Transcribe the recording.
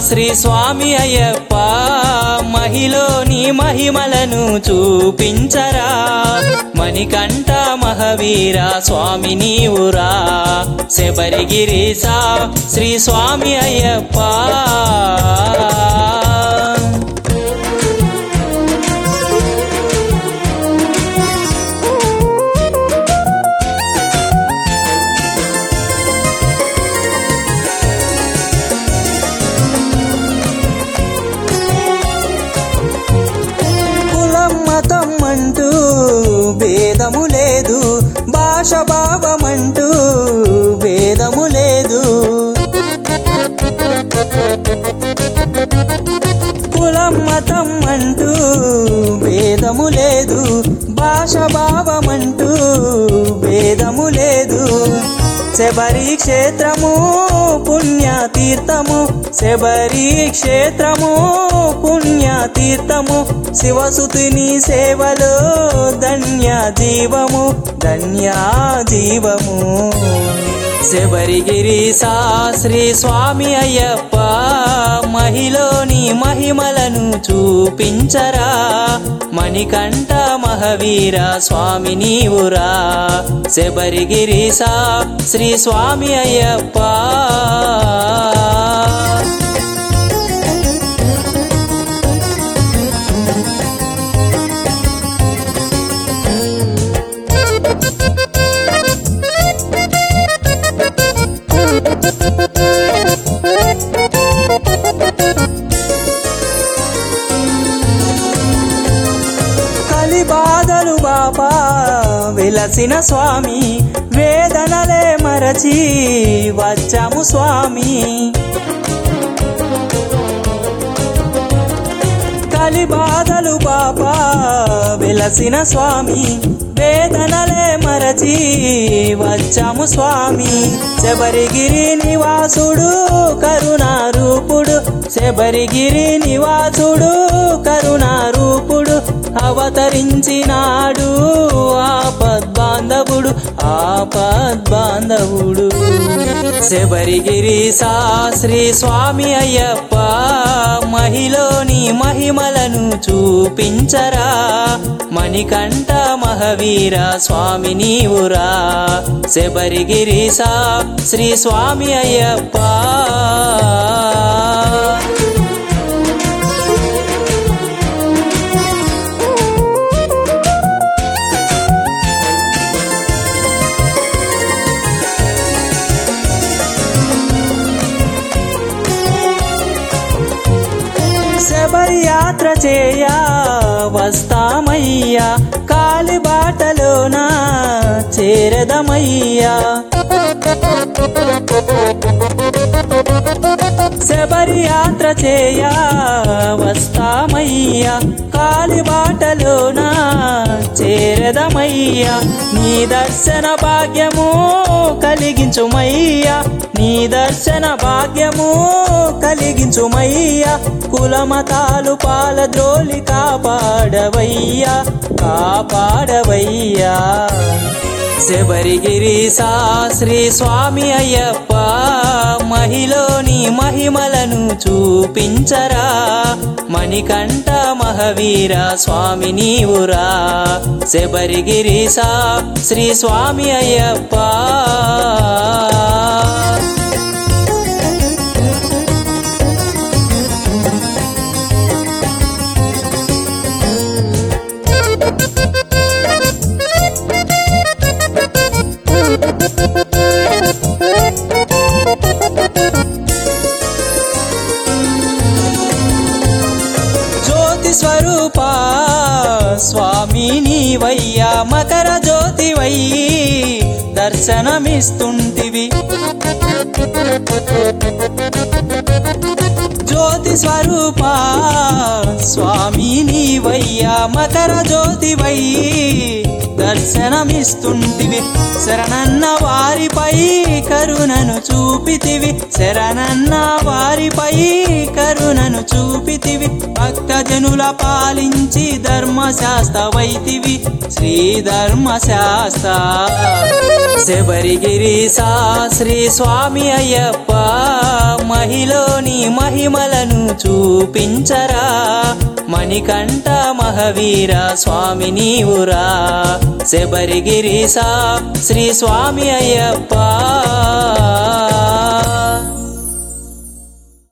శ్రీ స్వామి అయ్యప్ప మహిలోని మహిమలను చూపించరా మణికంఠ మహవీర స్వామి నీవురా శబరిగిరీసా శ్రీ స్వామి అయ్యప్ప కులం మతం అంటూ భేదము లేదు భాష భావమంటూ భేదము లేదు కులం మతం అంటూ భేదము లేదు భాష భావమంటూ భేదము లేదు శబరి క్షేత్రము పుణ్యతీర్థము శబరి క్షేత్రము పుణ్యతీర్థము శివసుతుని సేవలో ధన్య జీవము ధన్య జీవము శబరిగిరీసా శ్రీ స్వామి అయ్యప్ప మహిలోని మహిమలను చూపించరా మణికంఠ మహవీర స్వామి నీవురా శబరిగిరీసా శ్రీ స్వామి అయ్యప్ప కలి బాధలు బాపా వెలసిన స్వామి వేదనలే మరచి వచ్చాము స్వామి కలి బాధలు బాపా వెలసిన స్వామి వేదనలే మరచి వచ్చాము స్వామి శబరిగిరి నివాసుడు కరుణారూపుడు శబరిగిరి నివాసుడు కరుణారూపుడు అవతరించినాడు ఆపద్బాంధవుడు ఆపద్బాంధవుడు శబరిగిరి శ్రీ స్వామి అయ్యప్ప మహిలోని మహిమలను చూపించరా మణికంఠ మహవీర స్వామి నీవురా శబరిగిరి శ్రీ స్వామి అయ్యప్ప శబరి యాత్ర చేయ వస్తామయ్యా కాలి బాటలోన చేరదమయ్యా శబరి యాత్ర చేయ వస్తామయ్యా కాలి బాటలోన చేరదమయ్యా నీ దర్శన భాగ్యము కలిగించుమయ్యా నీ దర్శన భాగ్యము కలిగించుమయ్యా కులమతాలు పాల ద్రోలి కాపాడవయ్యా కాపాడవయ్యా శబరిగిరి శ్రీ స్వామి అయ్యప్ప మహిలోని మహిమలను చూపించరా మణికంఠ మహవీర స్వామి నీవురా శబరిగిరి శ్రీ స్వామి అయ్యప్ప జ్యోతి స్వరూప స్వామి నీవయ్యా మకర జ్యోతి వయ్యి దర్శనమిస్తుంటివి జ్యోతి స్వరూప స్వామి నీవయ్యా మకర జ్యోతి వయ్యి దర్శనమిస్తుంటివి శరణన్న వారిపై కరుణను చూపితివి శరణన్న వారిపై కరుణను చూపితివి భక్తజనుల పాలించి ధర్మశాస్త్ర వైతివి శ్రీ ధర్మశాస్త్ర శబరిగిరీసా శ్రీ స్వామి అయ్యప్ప మహిలోని మహిమలను చూపించరా మణికంఠ మహవీర స్వామి నీవురా శబరిగిరీసా శ్రీ స్వామి అయ్యప్ప